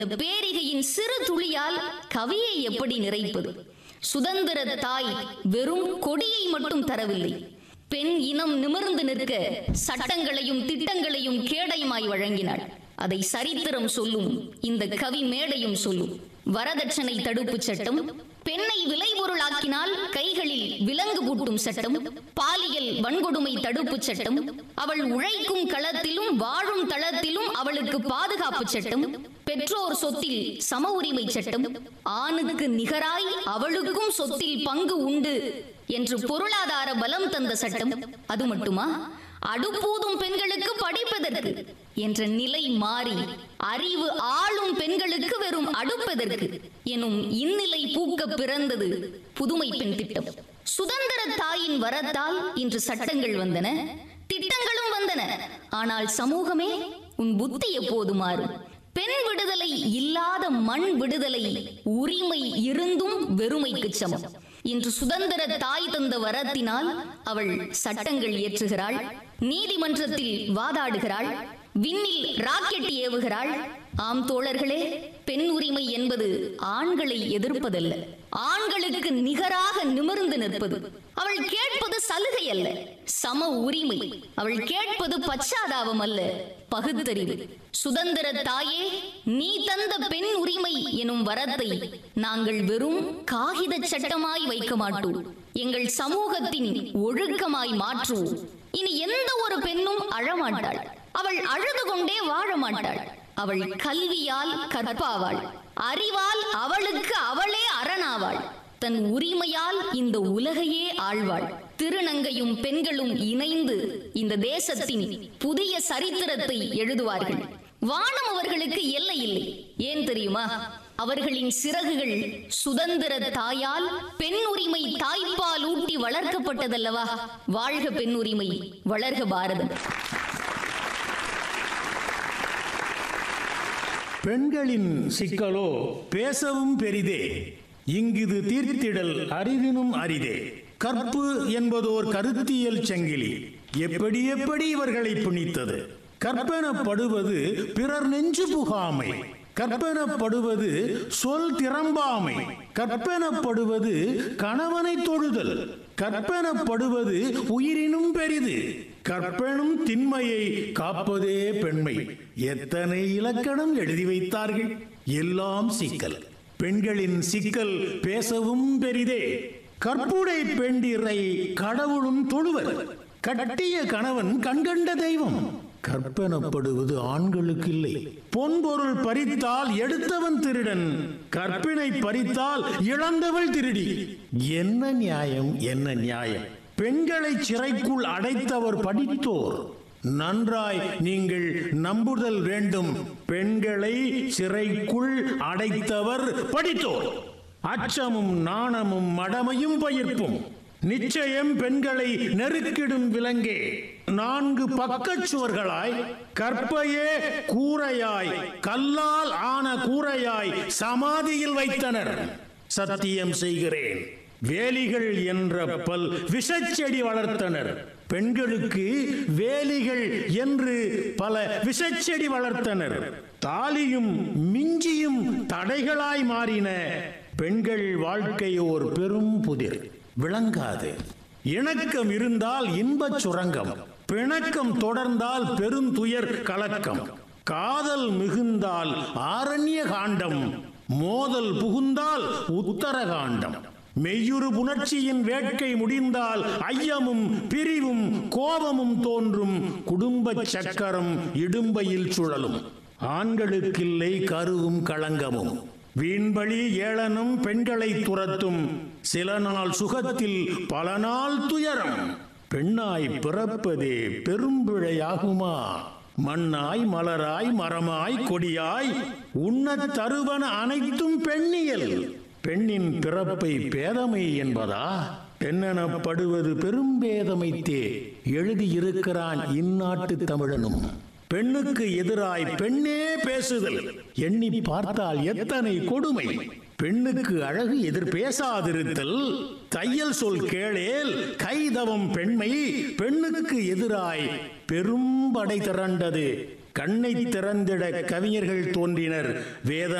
இந்த பேரிகையின் சிறு துளியால் கவியை எப்படி நிறைப்பது சுதந்திர தாய் வெறும் கொடியை மட்டும் தரவில்லை பெண் இனம் நிமிர்ந்து நிற்க சட்டங்களையும் திட்டங்களையும் கேடயமாய் வழங்கினாள் அதை சரித்திரம் சொல்லும் இந்த கவி மேடையும் சொல்லும் வரதட்சணை தடுப்புச் சட்டம் பெண்ணை விளைபொருளாக்கினால் கைகளில் விலங்கு பூட்டும் சட்டம் பாலியல் வன்கொடுமை தடுப்புச் சட்டம் அவள் உழைக்கும் களத்திலும் வாழும் தளத்திலும் அவளுக்கு பாதுகாப்பு சட்டம் பெற்றோர் சொத்தில் சம உரிமை சட்டம் ஆணுக்கு நிகராய் அவளுக்கும் சொத்தில் பங்கு உண்டு என்று பொருளாதார பலம் தந்த சட்டம் அது மட்டுமா அடுப்பூதும் பெண்களுக்கு படிப்பதற்கு என்ற நிலை மாறி அறிவு ஆளும் பெண்களுக்கு வெறும் அடுப்பதற்கு எனும் இந்நிலை பூக்க பிறந்தது புதுமை பெண் திட்டம் சுதந்திர தாயின் வரத்தால் இன்று சட்டங்கள் வந்தன திட்டங்களும் வந்தன ஆனால் சமூகமே உன் புத்தி எப்போது மாறும் பெண் விடுதலை இல்லாத மண் விடுதலை உரிமை இருந்தும் வெறுமைக்கு சமம் இன்று சுதந்திர தாய் தந்த வரத்தினால் அவள் சட்டங்கள் இயற்றுகிறாள் நீதிமன்றத்தில் வாதாடுகிறாள் விண்ணில் ராக்கெட் ஏவுகிறாள் ஆம் தோழர்களே பெண் உரிமை என்பது ஆண்களை எதிர்ப்பதல்ல ஆண்களுக்கு நிகராக நிமிர்ந்து நிற்பது அவள் கேட்பது சலுகை அல்ல சம உரிமை அவள் கேட்பது பச்சாதாபம் அல்ல பகுத்தறிவு சுதந்திர தாயே நீ தந்த பெண் உரிமை எனும் வரத்தை நாங்கள் வெறும் காகித சட்டமாய் வைக்க மாட்டோம் எங்கள் சமூகத்தின் ஒழுக்கமாய் மாற்றுவோம் இனி எந்த ஒரு பெண்ணும் அழமாட்டாள் அவள் அழுது கொண்டே வாழ மாட்டாள் அவள் கல்வியால் கற்பாவாள் அறிவால் அவளுக்கு அவளே அரணாவாள் தன் உரிமையால் இந்த உலகையே ஆழ்வாள் திருநங்கையும் பெண்களும் இணைந்து இந்த தேசத்தின் புதிய சரித்திரத்தை எழுதுவார்கள் வானம் அவர்களுக்கு எல்லை இல்லை ஏன் தெரியுமா அவர்களின் சிறகுகள் சுதந்திர தாயால் பெண் உரிமை தாய்ப்பால் ஊட்டி வளர்க்கப்பட்டதல்லவா வாழ்க பெண் உரிமை வளர்க பாரதம் பெண்களின் சிக்கலோ பேசவும் பெரிதே இங்கிது தீர்த்திடல் அரிதினும் அரிதே கற்பு என்பதோர் கருத்தியல் சங்கிலி எப்படி எப்படி இவர்களை பிணித்தது கற்பனப்படுவது பிறர் நெஞ்சு புகாமை கற்பனப்படுவது சொல் திறம்பாமை கற்பனப்படுவது கணவனை தொழுதல் கற்பனப்படுவது உயிரினும் பெரிது கற்பனும் திண்மையை காப்பதே பெண்மை எத்தனை இலக்கணம் எழுதி வைத்தார்கள் எல்லாம் சிக்கல் பெண்களின் சிக்கல் பேசவும் பெரிதே கற்புடை பெண்டிரை கடவுளும் தொழுவர் கட்டிய கணவன் கண்கண்ட தெய்வம் கற்பனப்படுவது ஆண்களுக்கு இல்லை பொன்பொருள் பறித்தால் எடுத்தவன் திருடன் கற்பினை பறித்தால் இழந்தவள் திருடி என்ன நியாயம் என்ன நியாயம் பெண்களை சிறைக்குள் அடைத்தவர் படித்தோர் நன்றாய் நீங்கள் நம்புதல் வேண்டும் பெண்களை சிறைக்குள் அடைத்தவர் படித்தோர் அச்சமும் நாணமும் மடமையும் பயிர்ப்பும் நிச்சயம் பெண்களை நெருக்கிடும் விலங்கே நான்கு பக்கச் சுவர்களாய் கற்பையே கூரையாய் கல்லால் ஆன கூரையாய் சமாதியில் வைத்தனர் சத்தியம் செய்கிறேன் வேலிகள் என்ற பல் விஷச்செடி வளர்த்தனர் பெண்களுக்கு வேலிகள் என்று பல விஷச்செடி வளர்த்தனர் தாலியும் மிஞ்சியும் தடைகளாய் மாறின பெண்கள் வாழ்க்கை ஓர் பெரும் புதிர் விளங்காது இணக்கம் இருந்தால் இன்பச் சுரங்கம் பிணக்கம் தொடர்ந்தால் பெருந்துயர் கலக்கம் காதல் மிகுந்தால் ஆரண்ய காண்டம் மோதல் புகுந்தால் உத்தரகாண்டம் மெய்யுறு புணர்ச்சியின் வேட்கை முடிந்தால் ஐயமும் பிரிவும் கோபமும் தோன்றும் குடும்ப சக்கரம் இடும்பையில் சுழலும் ஆண்களுக்கில்லை கருவும் களங்கமும் வீண்பழி ஏளனும் பெண்களை துரத்தும் சில நாள் சுகத்தில் பல நாள் துயரம் பெண்ணாய் பிறப்பதே பெரும்பிழையாகுமா மண்ணாய் மலராய் மரமாய் கொடியாய் உண்ணத் தருவன அனைத்தும் பெண்ணியல் பெண்ணின் பிறப்பை பேதமை என்பதா பெண்ணெனப்படுவது பெரும்பேதமைத்தே எழுதியிருக்கிறான் இந்நாட்டு தமிழனும் பெண்ணுக்கு எதிராய் பெண்ணே பேசுதல் எண்ணி பார்த்தால் எத்தனை கொடுமை பெண்ணுக்கு அழகு எதிர் பேசாதிருத்தல் தையல் சொல் கேளேல் கைதவம் பெண்மை பெண்ணுக்கு எதிராய் பெரும் படை திரண்டது கண்ணை திறந்திட கவிஞர்கள் தோன்றினர் வேத